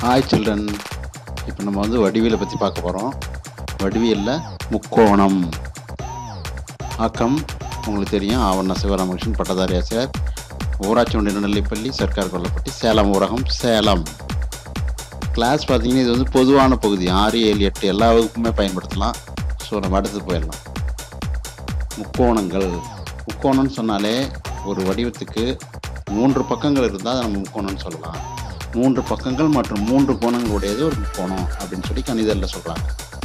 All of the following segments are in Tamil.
ஹாய் சில்ட்ரன் இப்போ நம்ம வந்து வடிவியலை பற்றி பார்க்க போகிறோம் வடிவியலில் முக்கோணம் ஆக்கம் உங்களுக்கு தெரியும் ஆவண்ண சிவராமகிருஷ்ணன் பட்டதாரி ஆசிரியர் ஊராட்சி ஒன்றிய நடுநிலைப்பள்ளி சர்க்கார் கொல்லப்பட்டி சேலம் ஊரகம் சேலம் கிளாஸ் பார்த்தீங்கன்னா இது வந்து பொதுவான பகுதி ஆறு ஏழு எட்டு எல்லா வகுப்புமே பயன்படுத்தலாம் ஸோ நம்ம அடுத்து போயிடலாம் முக்கோணங்கள் முக்கோணம்னு சொன்னாலே ஒரு வடிவத்துக்கு மூன்று பக்கங்கள் இருந்தால் அதை நம்ம முக்கோணம்னு சொல்லலாம் மூன்று பக்கங்கள் மற்றும் மூன்று கோணங்களுடையது ஒரு முக்கோணம் அப்படின்னு சொல்லி கணிதத்தில் சொல்கிறாங்க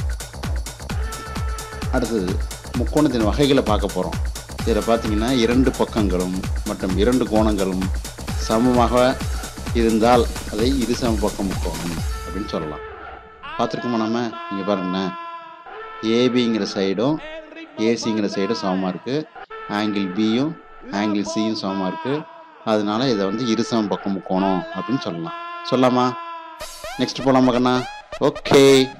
அடுத்தது முக்கோணத்தின் வகைகளை பார்க்க போகிறோம் இதில் பார்த்தீங்கன்னா இரண்டு பக்கங்களும் மற்றும் இரண்டு கோணங்களும் சமமாக இருந்தால் அதை இரு சமபக்க முக்கோணம் அப்படின்னு சொல்லலாம் பார்த்துருக்கோமா நம்ம இங்கே பாருங்களேன் ஏபிங்கிற சைடும் ஏசிங்கிற சைடும் சமமாக இருக்குது ஆங்கிள் பியும் ஆங்கிள் சியும் சமமாக இருக்குது அதனால இதை வந்து இருசம பக்கம் முக்கோணம் அப்படின்னு சொல்லலாம் சொல்லலாமா நெக்ஸ்ட் போகலாமா கண்ணா ஓகே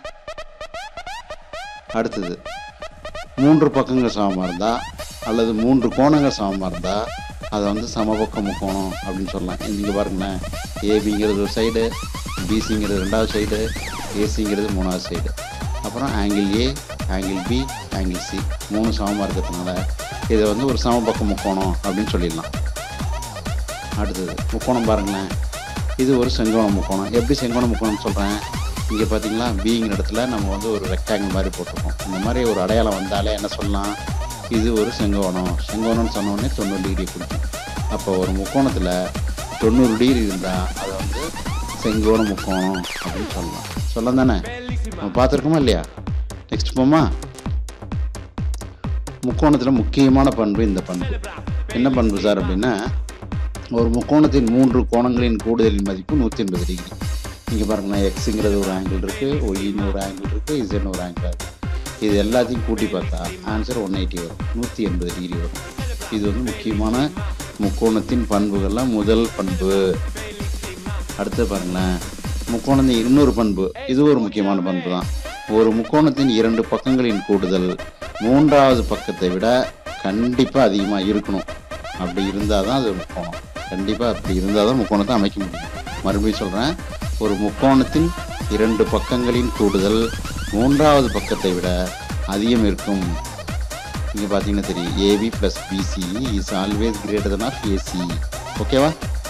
அடுத்தது மூன்று பக்கங்கள் சமமாக இருந்தால் அல்லது மூன்று கோணங்கள் சமமாக இருந்தால் அதை வந்து சமபக்க முக்கோணம் அப்படின்னு சொல்லலாம் இங்கே பாருங்களேன் ஏபிங்கிறது ஒரு சைடு பிசிங்கிறது ரெண்டாவது சைடு ஏசிங்கிறது மூணாவது சைடு அப்புறம் angle A angle B angle C மூணு சமமாக இருக்கிறதுனால இதை வந்து ஒரு சமபக்க முக்கோணம் அப்படின்னு சொல்லிடலாம் அடுத்தது முக்கோணம் பாருங்களேன் இது ஒரு செங்கோண முக்கோணம் எப்படி செங்கோண முக்கோணம் சொல்கிறேன் இங்கே பார்த்தீங்களா பிங்கிற இடத்துல நம்ம வந்து ஒரு ரெக்டாங்கிள் மாதிரி போட்டிருக்கோம் இந்த மாதிரி ஒரு அடையாளம் வந்தாலே என்ன சொல்லலாம் இது ஒரு செங்கோணம் செங்கோணம்னு சொன்னோடனே தொண்ணூறு டிகிரி கொடுக்கும் அப்போ ஒரு முக்கோணத்தில் தொண்ணூறு டிகிரி இருந்தால் அதை வந்து செங்கோண முக்கோணம் அப்படின்னு சொல்லலாம் சொல்லலாம் தானே நம்ம பார்த்துருக்கோமா இல்லையா நெக்ஸ்ட் போமா முக்கோணத்தில் முக்கியமான பண்பு இந்த பண்பு என்ன பண்பு சார் அப்படின்னா ஒரு முக்கோணத்தின் மூன்று கோணங்களின் கூடுதலின் மதிப்பு நூற்றி எண்பது டிகிரி இங்கே பாருங்களேன் எக்ஸுங்கிறது ஒரு ஆங்கிள் இருக்குது ஒய்னு ஒரு ஆங்கிள் இருக்குது இசட்னு ஒரு ஆங்கிள் இருக்குது இது எல்லாத்தையும் கூட்டி பார்த்தா ஆன்சர் ஒன் எயிட்டி வரும் நூற்றி எண்பது டிகிரி வரும் இது வந்து முக்கியமான முக்கோணத்தின் பண்புகளில் முதல் பண்பு அடுத்து பாருங்களேன் முக்கோணத்தின் இன்னொரு பண்பு இது ஒரு முக்கியமான பண்பு தான் ஒரு முக்கோணத்தின் இரண்டு பக்கங்களின் கூடுதல் மூன்றாவது பக்கத்தை விட கண்டிப்பாக அதிகமாக இருக்கணும் அப்படி இருந்தால் தான் அது ஒரு முக்கோணம் கண்டிப்பாக அப்படி இருந்தால் தான் முக்கோணத்தை அமைக்க முடியும் மறுபடியும் சொல்கிறேன் ஒரு முக்கோணத்தின் இரண்டு பக்கங்களின் கூடுதல் மூன்றாவது பக்கத்தை விட அதிகம் இருக்கும் இங்கே பார்த்தீங்கன்னா தெரியும் AB plus BC is always greater than of AC ஓகேவா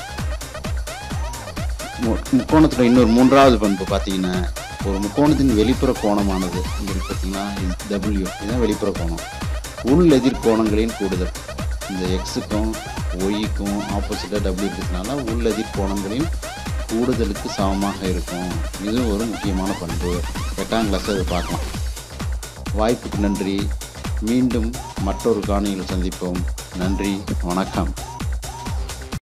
மு- முக்கோணத்துல இன்னொரு மூன்றாவது பண்பு பார்த்தீங்கன்னா ஒரு முக்கோணத்தின் வெளிப்புற கோணமானது இங்கே இருக்கு பார்த்தீங்கன்னா டபிள்யூ இதுதான் வெளிப்புற கோணம் உள் எதிர் கோணங்களின் கூடுதல் இந்த எக்ஸுக்கும் ஒய்க்கும் ஆப்போசிட்டாக டபிள்யூ இருக்கிறதுனால உள் எதிர் கோணங்களின் கூடுதலுக்கு சமமாக இருக்கும் இது ஒரு முக்கியமான பண்பு எட்டாம் கிளாஸ் அதை பார்க்கலாம் வாய்ப்புக்கு நன்றி மீண்டும் மற்றொரு காணியில் சந்திப்போம் நன்றி வணக்கம்